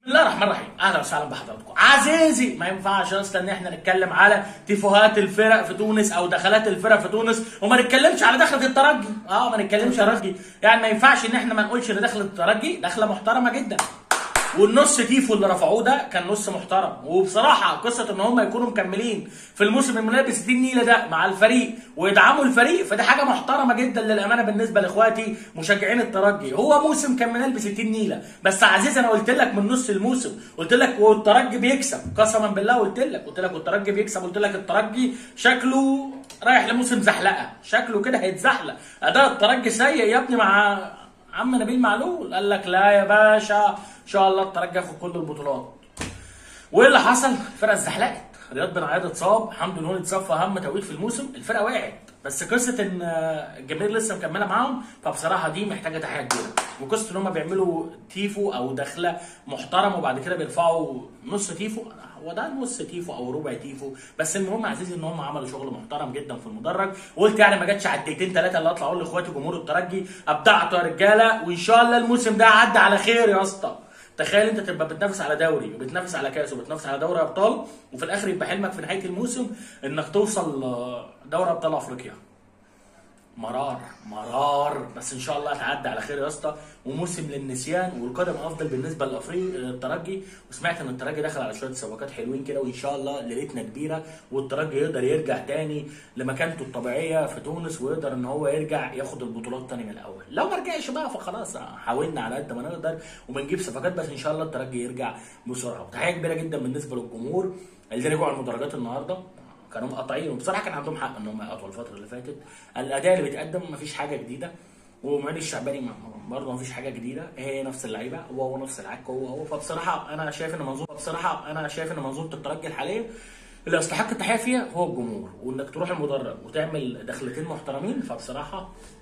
بسم الله الرحمن الرحيم اهلا وسهلا بحضراتكم عزيزي ما ينفعش اصلا ان احنا نتكلم على تيفوهات الفرق في تونس او دخلات الفرق في تونس وما نتكلمش على دخله الترجي اه ما نتكلمش على الترجي يعني ما ينفعش ان احنا ما نقولش ان دخله الترجي دخله محترمه جدا والنص تيفو اللي رفعوه ده كان نص محترم وبصراحه قصه ان هم يكونوا مكملين في الموسم الملابس 60 نيله ده مع الفريق ويدعموا الفريق فدي حاجه محترمه جدا للامانه بالنسبه لاخواتي مشجعين الترجي هو موسم كان منال ب 60 نيله بس عزيز انا قلت لك من نص الموسم قلت لك والترجي بيكسب قسما بالله قلت لك قلت لك والترجي بيكسب قلت لك الترجي شكله رايح لموسم زحلقه شكله كده هيتزحلق اداء الترجي سيء يا ابني مع عم نبيل معلول قال لك لا يا باشا ان شاء الله الترجي ياخد كل البطولات وايه اللي حصل؟ الفرقه اتزحلقت رياض بن عياض اتصاب حمدي نور اتصاب في اهم توقيت في الموسم الفرقه وقعت بس قصه ان الجماهير لسه مكمله معاهم فبصراحه دي محتاجه تحيه كبيره وقصه ان هم بيعملوا تيفو او دخله محترمه وبعد كده بيرفعوا نص تيفو هو ده نص تيفو او ربع تيفو بس المهم عزيزي ان هم عملوا شغل محترم جدا في المدرج وقلت يعني ما جاتش على الدقيقتين ثلاثه اللي اطلع اقول لاخواتي جمهور الترجي ابدعتوا يا رجاله وان شاء الله الموسم ده عدى على خير يا اسطى تخيل انت تبقى بتنافس على دوري وبتنافس على كاس وبتنافس على دوري ابطال وفي الاخر يبقى حلمك في نهايه الموسم انك توصل دوري ابطال افريقيا مرار مرار بس ان شاء الله هتعدي على خير يا اسطى وموسم للنسيان والقدم افضل بالنسبه للافريقي الترجي وسمعت ان الترجي داخل على شويه صفقات حلوين كده وان شاء الله ليلتنا كبيره والترجي يقدر يرجع تاني لمكانته الطبيعيه في تونس ويقدر ان هو يرجع ياخد البطولات تاني من الاول لو ما رجعش بقى فخلاص حاولنا على قد ما نقدر وبنجيب صفقات بس ان شاء الله الترجي يرجع بسرعه وتحيه كبيره جدا بالنسبه للجمهور اللي رجعوا المدرجات النهارده كانوا مقاطعين وبصراحه كان عندهم حق ان هم يقطعوا الفتره اللي فاتت الاداء اللي بيتقدم مفيش حاجه جديده ومعين الشعباني برضه مفيش حاجه جديده هي نفس اللعيبه هو هو نفس العك هو هو فبصراحه انا شايف ان منظومه بصراحه انا شايف ان منظومه الترجي الحاليه اللي يستحق التحيه فيها هو الجمهور وانك تروح المدرج وتعمل دخلتين محترمين فبصراحه